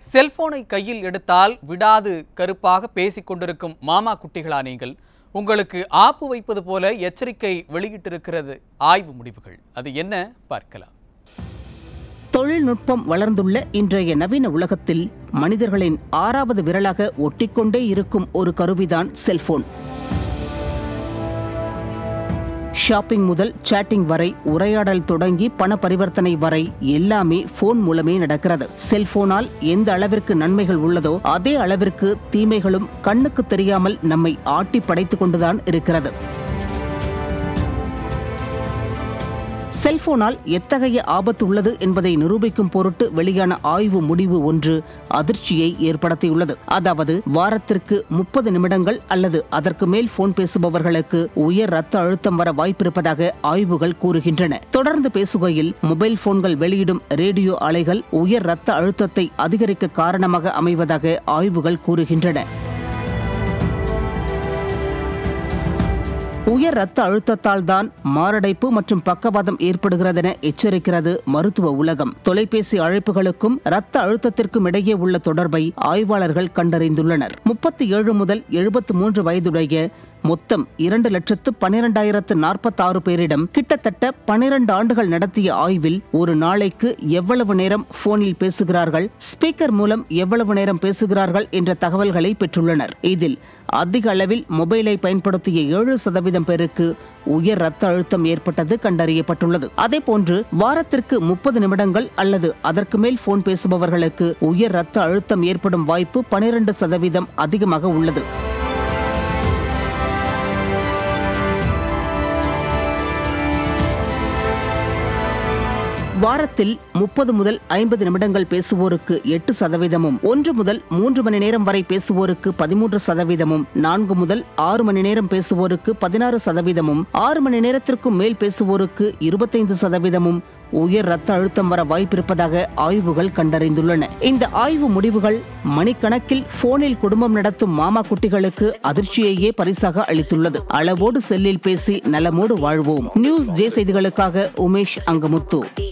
செல்போனை கையில் எடுத்தால் விடாது கருப்பாக பேசிக் கொண்டிருக்கும் மாமா குட்டிகளா நீங்கள் உங்களுக்கு ஆப்பு வைப்பது போல எச்சரிக்கை வெளியிட்டிருக்கிறது ஆய்வு முடிவுகள் அது என்ன பார்க்கலாம் தொழில்நுட்பம் வளர்ந்துள்ள இன்றைய நவீன உலகத்தில் மனிதர்களின் ஆறாவது விரலாக ஒட்டிக்கொண்டே இருக்கும் ஒரு கருவிதான் செல்போன் ஷாப்பிங் முதல் சேட்டிங் வரை உரையாடல் தொடங்கி பண பரிவர்த்தனை வரை எல்லாமே போன் மூலமே நடக்கிறது செல்போனால் எந்த அளவிற்கு நன்மைகள் உள்ளதோ அதே அளவிற்கு தீமைகளும் கண்ணுக்கு தெரியாமல் நம்மை ஆட்டி படைத்துக் கொண்டுதான் இருக்கிறது செல்போனால் எத்தகைய ஆபத்து உள்ளது என்பதை நிரூபிக்கும் பொருட்டு வெளியான ஆய்வு முடிவு ஒன்று அதிர்ச்சியை ஏற்படுத்தியுள்ளது அதாவது வாரத்திற்கு முப்பது நிமிடங்கள் அல்லது அதற்கு மேல் போன் பேசுபவர்களுக்கு உயர் ரத்த அழுத்தம் வர வாய்ப்பிருப்பதாக ஆய்வுகள் கூறுகின்றன தொடர்ந்து பேசுகையில் மொபைல் போன்கள் வெளியிடும் ரேடியோ அலைகள் உயர் ரத்த அழுத்தத்தை அதிகரிக்க காரணமாக அமைவதாக ஆய்வுகள் கூறுகின்றன உயர் ரத்த அழுத்தத்தால் தான் மாரடைப்பு மற்றும் பக்கவாதம் ஏற்படுகிறதென எச்சரிக்கிறது மருத்துவ உலகம் தொலைபேசி அழைப்புகளுக்கும் ரத்த அழுத்தத்திற்கும் இடையே உள்ள தொடர்பை ஆய்வாளர்கள் கண்டறிந்துள்ளனர் முப்பத்தி ஏழு முதல் எழுபத்து மூன்று வயதுடைய மொத்தம் இரண்டு லட்சத்து பனிரெண்டாயிரத்து நாற்பத்தாறு பேரிடம் கிட்டத்தட்ட பனிரெண்டு ஆண்டுகள் நடத்திய ஆய்வில் ஒரு நாளைக்கு எவ்வளவு நேரம் போனில் பேசுகிறார்கள் ஸ்பீக்கர் மூலம் எவ்வளவு நேரம் பேசுகிறார்கள் என்ற தகவல்களை பெற்றுள்ளனர் இதில் அதிக அளவில் மொபைலை பயன்படுத்திய ஏழு சதவீதம் பேருக்கு உயர் ரத்த அழுத்தம் ஏற்பட்டது கண்டறியப்பட்டுள்ளது அதேபோன்று வாரத்திற்கு முப்பது நிமிடங்கள் அல்லது அதற்கு மேல் போன் பேசுபவர்களுக்கு உயர் ரத்த அழுத்தம் ஏற்படும் வாய்ப்பு பனிரெண்டு சதவீதம் அதிகமாக உள்ளது வாரத்தில் முப்பது முதல் ஐம்பது நிமிடங்கள் பேசுவோருக்கு எட்டு சதவீதமும் ஒன்று முதல் மூன்று மணி நேரம் வரை பேசுவோருக்கு பதிமூன்று சதவீதமும் நான்கு முதல் ஆறு மணி நேரம் பேசுவோருக்கு பதினாறு சதவீதமும் ஆறு மணி நேரத்திற்கும் மேல் பேசுவோருக்கு இருபத்தைந்து சதவீதமும் உயர் ரத்த அழுத்தம் வர வாய்ப்பிருப்பதாக ஆய்வுகள் கண்டறிந்துள்ளன இந்த ஆய்வு முடிவுகள் மணிக்கணக்கில் போனில் குடும்பம் நடத்தும் மாமா குட்டிகளுக்கு அதிர்ச்சியையே பரிசாக அளித்துள்ளது அளவோடு செல்லில் பேசி நலமோடு வாழ்வோம் நியூஸ் ஜே செய்திகளுக்காக உமேஷ் அங்கமுத்து